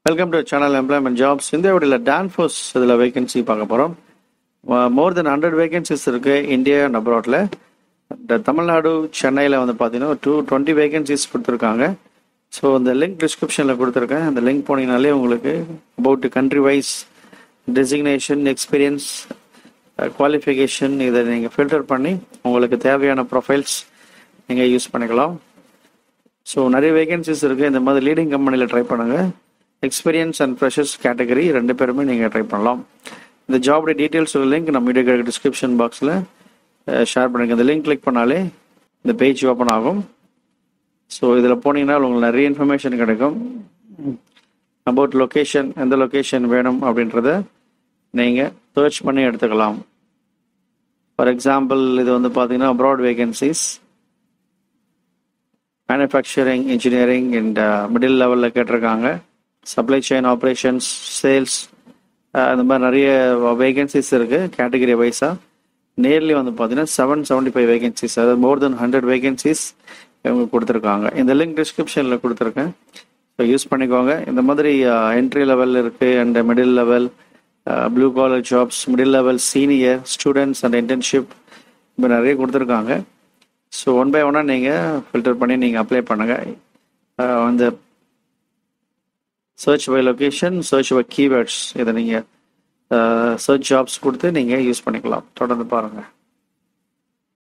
welcome to channel employment jobs இந்த வீடியோவில் Danfoss இதில் வேகன்சி பார்க்க போகிறோம் மோர் தென் ஹண்ட்ரட் வேகன்சிஸ் இருக்குது இந்தியா அண்ட் அப்ராட்டில் இந்த தமிழ்நாடு சென்னையில் வந்து பார்த்தீங்கன்னா டூ டுவெண்ட்டி வேகன்சிஸ் கொடுத்துருக்காங்க ஸோ இந்த லிங்க் டிஸ்கிரிப்ஷனில் கொடுத்துருக்கேன் அந்த லிங்க் போனீங்கனாலே உங்களுக்கு about country wise designation experience qualification இதை நீங்கள் ஃபில்டர் பண்ணி உங்களுக்கு தேவையான ப்ரொஃபைல்ஸ் நீங்கள் யூஸ் பண்ணிக்கலாம் ஸோ நிறைய வேகன்சிஸ் இருக்குது இந்த மாதிரி லீடிங் கம்பெனியில் ட்ரை பண்ணுங்கள் எக்ஸ்பீரியன்ஸ் அண்ட் ஃப்ரெஷர்ஸ் கேட்டகரி ரெண்டு பேருமே நீங்கள் ட்ரை பண்ணலாம் இந்த ஜாபோட டீட்டெயில்ஸ் லிங்க் நம்ம வீடியோ டிஸ்கிரிப்ஷன் பாக்ஸில் ஷேர் பண்ணிருக்கேன் இந்த லிங்க் கிளிக் பண்ணாலே இந்த பேஜ் ஓப்பன் ஆகும் ஸோ இதில் போனீங்கன்னா உங்களுக்கு நிறைய இன்ஃபர்மேஷன் கிடைக்கும் அபவுட் லொக்கேஷன் எந்த லொக்கேஷன் வேணும் அப்படின்றத நீங்கள் சர்ச் பண்ணி எடுத்துக்கலாம் ஃபார் எக்ஸாம்பிள் இது வந்து பார்த்தீங்கன்னா abroad vacancies manufacturing engineering and middle லெவலில் கேட்டிருக்காங்க சப்ளை செயின் ஆப்ரேஷன்ஸ் சேல்ஸ் அந்த மாதிரி நிறைய வேகன்சிஸ் இருக்குது கேட்டகரி வைஸாக நேர்லி வந்து பார்த்தீங்கன்னா செவன் செவன்ட்டி ஃபைவ் வேகன்சிஸ் அதாவது மோர் தென் ஹண்ட்ரட் வேகன்சிஸ் இவங்க கொடுத்துருக்காங்க இந்த லிங்க் டிஸ்கிரிப்ஷனில் கொடுத்துருக்கேன் ஸோ யூஸ் பண்ணிக்கோங்க இந்த மாதிரி என்ட்ரி லெவல் இருக்குது and middle level blue collar jobs middle level senior students and internship இப்போ நிறைய கொடுத்துருக்காங்க ஸோ ஒன் பை ஒன்னாக நீங்கள் ஃபில்டர் பண்ணி நீங்கள் அப்ளை பண்ணுங்கள் அந்த search by location search by keywords இதை நீங்கள் சர்ச் ஜாப்ஸ் கொடுத்து நீங்கள் யூஸ் பண்ணிக்கலாம் தொடர்ந்து பாருங்கள்